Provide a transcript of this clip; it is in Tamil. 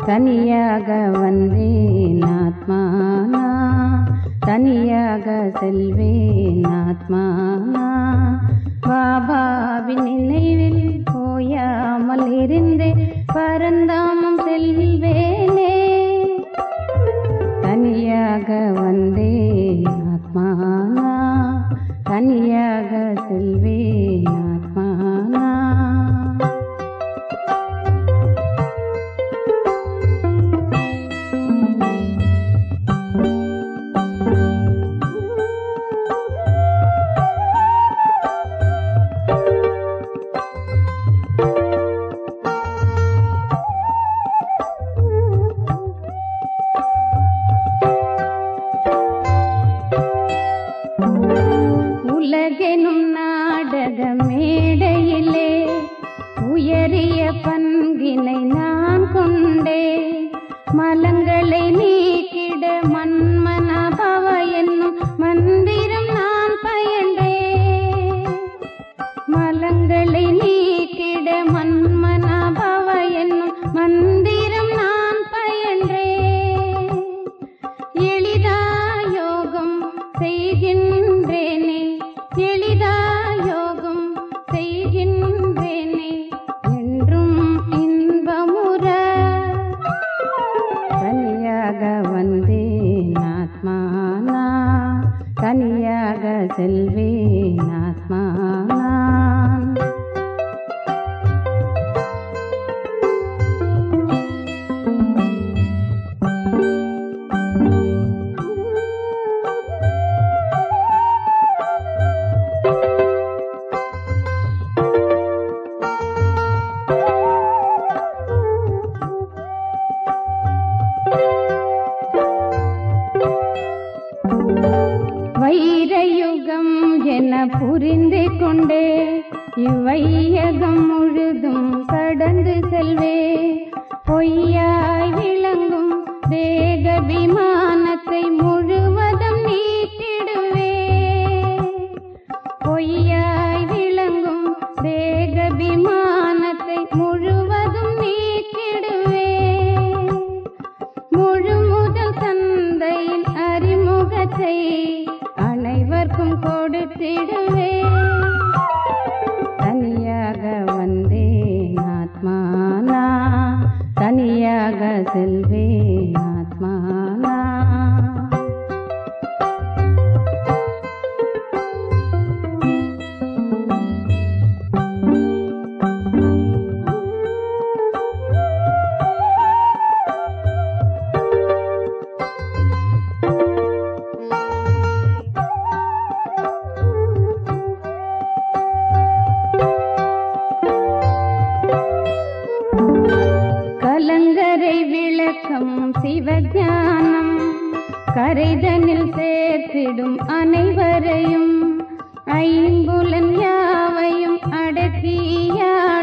தனியாக வந்தேன் ஆத்மானா தனியாக செல்வேன் ஆத்மானா பாபாவின் நினைவில் போயாமல் இருந்தே பரந்தாமம் செல்வேனே தனியாக வந்தேன் ஆத்மானா தனியாக செல்வேன் ஆத்மானா உலகெனும் நாடக மேடையிலே உயரிய பண்கினை நான் கொண்டே மலங்களை நீக்கிட மன்மன பவ என்னும் மந்திரம் நான் பயந்தே மலங்களை நீக்கிட மன்மன பவ என்னும் மந்திரம் நான் பயன்றே எளிதா யோகம் செய்கின்றேனே எளிதா யோகம் செய்கின்றேனே என்றும் இன்பமுற தனியாக வந்தேன் ஆத்மானா தனியாக செல்வேன் ஆத்மானா வைரயுகம் என புரிந்து கொண்டே இவ்வையகம் முழுதும் கடந்து செல்வே பொய்யாய் விளங்கும் தேக விமானத்தை முழுவதும் நீக்கிடுவே பொய்யாய் விளங்கும் தேக விமானத்தை முழுவதும் நீக்கிடுவே முழு முதல் தந்தையின் அறிமுகத்தை அனைவருக்கும் கொடுத்திடுவே தனியாக வந்தேன் ஆத்மானா தனியாக செல்வேன் ஆத்மானா கலங்கரை விளக்கம் சிவஞானம் கரைதனில் சேர்த்திடும் அனைவரையும் ஐம்புலன் யாவையும் அடக்கியா